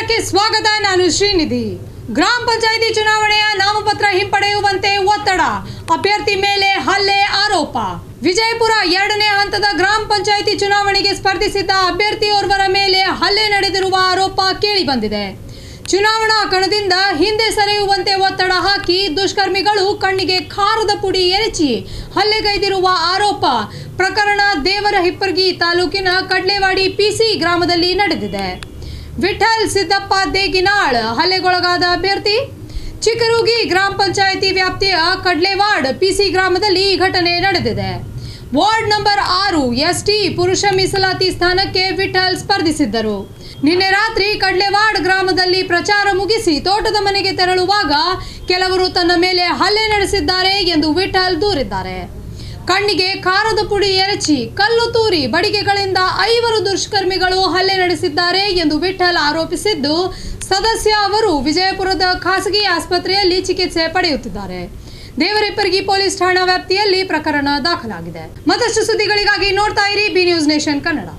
ಕನ್ನಡಕ್ಕೆ ಸ್ವಾಗತ ನಾನು ಶ್ರೀನಿಧಿ ಗ್ರಾಮ ಪಂಚಾಯಿತಿ ಚುನಾವಣೆಯ ನಾಮಪತ್ರ ಹಿಂಪಡೆಯುವಂತೆ ಒತ್ತಡ ಅಭ್ಯರ್ಥಿ ಮೇಲೆ ಹಲ್ಲೆ ಆರೋಪ ವಿಜಯಪುರ ಎರಡನೇ ಹಂತದ ಗ್ರಾಮ ಪಂಚಾಯಿತಿ ಚುನಾವಣೆಗೆ ಸ್ಪರ್ಧಿಸಿದ್ದ ಅಭ್ಯರ್ಥಿಯೋರ್ವರ ಮೇಲೆ ಹಲ್ಲೆ ನಡೆದಿರುವ ಆರೋಪ ಕೇಳಿಬಂದಿದೆ ಚುನಾವಣಾ ಕಣದಿಂದ ಹಿಂದೆ ಸರಿಯುವಂತೆ ಒತ್ತಡ ಹಾಕಿ ದುಷ್ಕರ್ಮಿಗಳು ಕಣ್ಣಿಗೆ ಖಾರದ ಪುಡಿ ಎರಚಿ ಹಲ್ಲೆಗೈದಿರುವ ಆರೋಪ ಪ್ರಕರಣ ದೇವರ ಹಿಪ್ಪರ್ಗಿ ತಾಲೂಕಿನ ಕಡ್ಲೆವಾಡಿ ಪಿಸಿ ಗ್ರಾಮದಲ್ಲಿ ನಡೆದಿದೆ ವಿಠಲ್ ಸಿದ್ದಪ್ಪ ದೇಗಿನಾಳ್ ಹಲ್ಲೆಗೊಳಗಾದ ಅಭ್ಯರ್ಥಿ ಚಿಕರುಗಿ ಗ್ರಾಮ ಪಂಚಾಯಿತಿ ವ್ಯಾಪ್ತಿಯ ಕಡ್ಲೆವಾಡ್ ಪಿಸಿ ಗ್ರಾಮದಲ್ಲಿ ಈ ಘಟನೆ ನಡೆದಿದೆ ವಾರ್ಡ್ ನಂಬರ್ ಆರು ಎಸ್ಟಿ ಪುರುಷ ಮೀಸಲಾತಿ ಸ್ಥಾನಕ್ಕೆ ವಿಠಲ್ ಸ್ಪರ್ಧಿಸಿದ್ದರು ನಿನ್ನೆ ರಾತ್ರಿ ಕಡ್ಲೆವಾಡ್ ಗ್ರಾಮದಲ್ಲಿ ಪ್ರಚಾರ ಮುಗಿಸಿ ತೋಟದ ಮನೆಗೆ ತೆರಳುವಾಗ ಕೆಲವರು ತನ್ನ ಮೇಲೆ ಹಲ್ಲೆ ನಡೆಸಿದ್ದಾರೆ ಎಂದು ವಿಠಲ್ ದೂರಿದ್ದಾರೆ ಕಣ್ಣಿಗೆ ಖಾರದ ಪುಡಿ ಎರಚಿ ಕಲ್ಲು ತೂರಿ ಬಡಿಗೆಗಳಿಂದ ಐವರು ದುಷ್ಕರ್ಮಿಗಳು ಹಲ್ಲೆ ನಡೆಸಿದ್ದಾರೆ ಎಂದು ವಿಠಲ್ ಆರೋಪಿಸಿದ್ದು ಸದಸ್ಯ ಅವರು ವಿಜಯಪುರದ ಖಾಸಗಿ ಆಸ್ಪತ್ರೆಯಲ್ಲಿ ಚಿಕಿತ್ಸೆ ಪಡೆಯುತ್ತಿದ್ದಾರೆ ದೇವರಿಪ್ಪರ್ಗಿ ಪೊಲೀಸ್ ಠಾಣಾ ವ್ಯಾಪ್ತಿಯಲ್ಲಿ ಪ್ರಕರಣ ದಾಖಲಾಗಿದೆ ಮತ್ತಷ್ಟು ಸುದ್ದಿಗಳಿಗಾಗಿ ನೋಡ್ತಾ ಇರಿ ಬಿ ನ್ಯೂಸ್ ನೇಷನ್ ಕನ್ನಡ